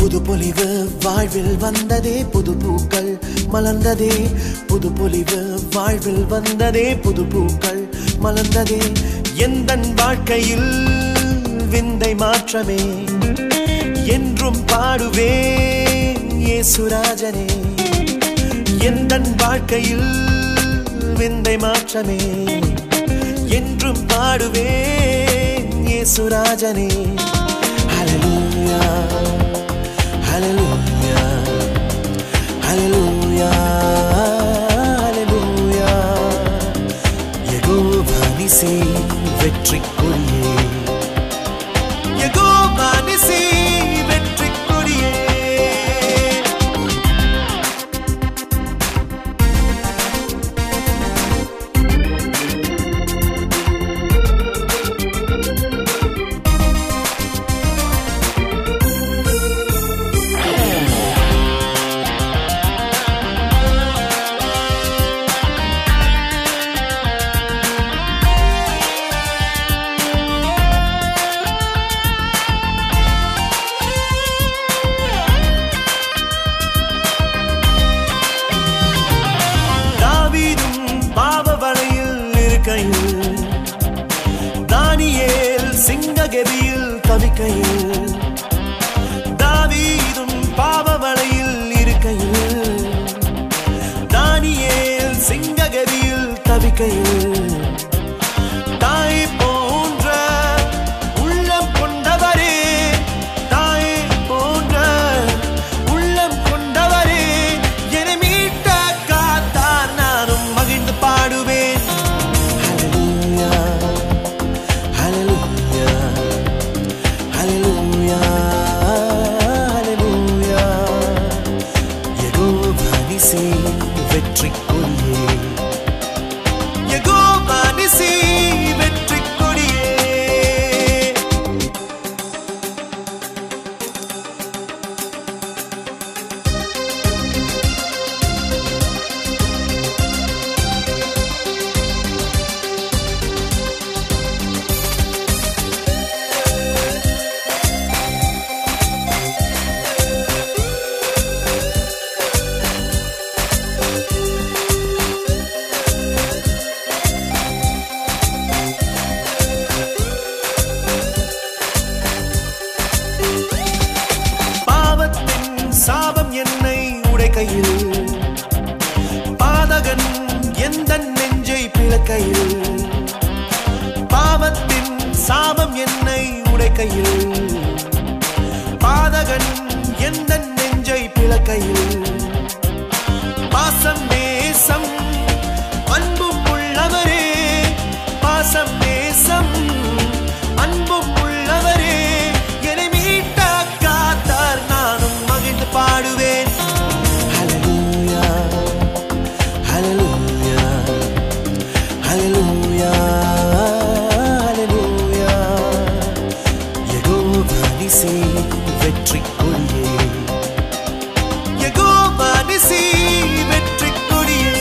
புது பொலிவு வாழ்வில் வந்ததே புது பூக்கள் மலர்ந்ததே புது பொலிவு வாழ்வில் வந்ததே புது பூக்கள் மலர்ந்ததே எந்தன் வாழ்க்கையில் விந்தை மாற்றமே என்றும் பாடுவேன் இயேசுராஜனே எந்தன் வாழ்க்கையில் விந்தை மாற்றமே என்றும் பாடுவேன் இயேசுராஜனே ஹalleluya ஹalleluya ஹalleluya ஹalleluya யெகோவா நிசி வெற்றி கொடியே யெகோவா நிசி வெற்றி கொடியே தாவீதும் பாவ வலையில் இருக்கையில் தானியேல் சிங்ககெபியில் தவிக்கையில் தாவீதும் பாவ வலையில் இருக்கையில் தானியேல் சிங்ககெபியில் தவிக்கையில் தாய் போன்ற உள்ளம் கொண்டவரே தாய் போன்ற உள்ளம் கொண்டவரே என்னை மீட்ட காத்தார் நானும் மகிழ்ந்து பாடுவேன் ஹalleluya ஹalleluya ஹalleluya யெகோவா நிசி வெற்றி கொடியே யெகோவா நிசி வெற்றி கொடியே பாவத்தின் சாபம் என்னை உடைக்கையில் பாதகன் எந்த நெஞ்சை பிளக்கையில் பாவத்தின் சாபம் என்னை உடைக்கையில் பாதகன் எந்த நெஞ்சை பிளக்கையில் பாசம் நேசம் அன்பும் உள்ளவரே பாசம் நேசம் அன்பும் உள்ளவரே என்னை மீட்ட காத்தார் நானும் மகிழ்ந்து பாடுவேன் ஹalleluya ஹalleluya ஹalleluya ஹalleluya யெகோவா நிசி வெற்றி கொடியே யெகோவா நிசி வெற்றி கொடியே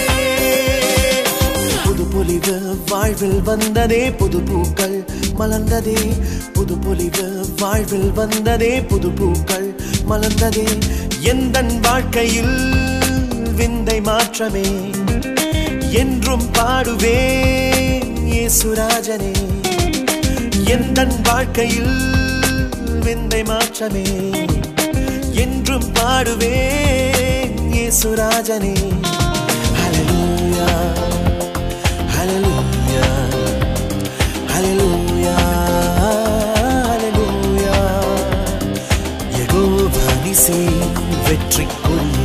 புது பொலிவு வாழ்வில் வந்ததே புது பூக்கள் மலர்ந்ததே புது பொலிவு வாழ்வில் வந்ததே புது பூக்கள் மலர்ந்ததே எந்தன் வாழ்க்கையில் விந்தை மாற்றமே என்றும் பாடுவேன் இயேசுராஜனே எந்தன் வாழ்க்கையில் விந்தை மாற்றமே என்றும் பாடுவேன் இயேசுராஜனே ஹalleluya ஹalleluya ஹalleluya ஹalleluya யெகோவா நிசி வெற்றி கொடியே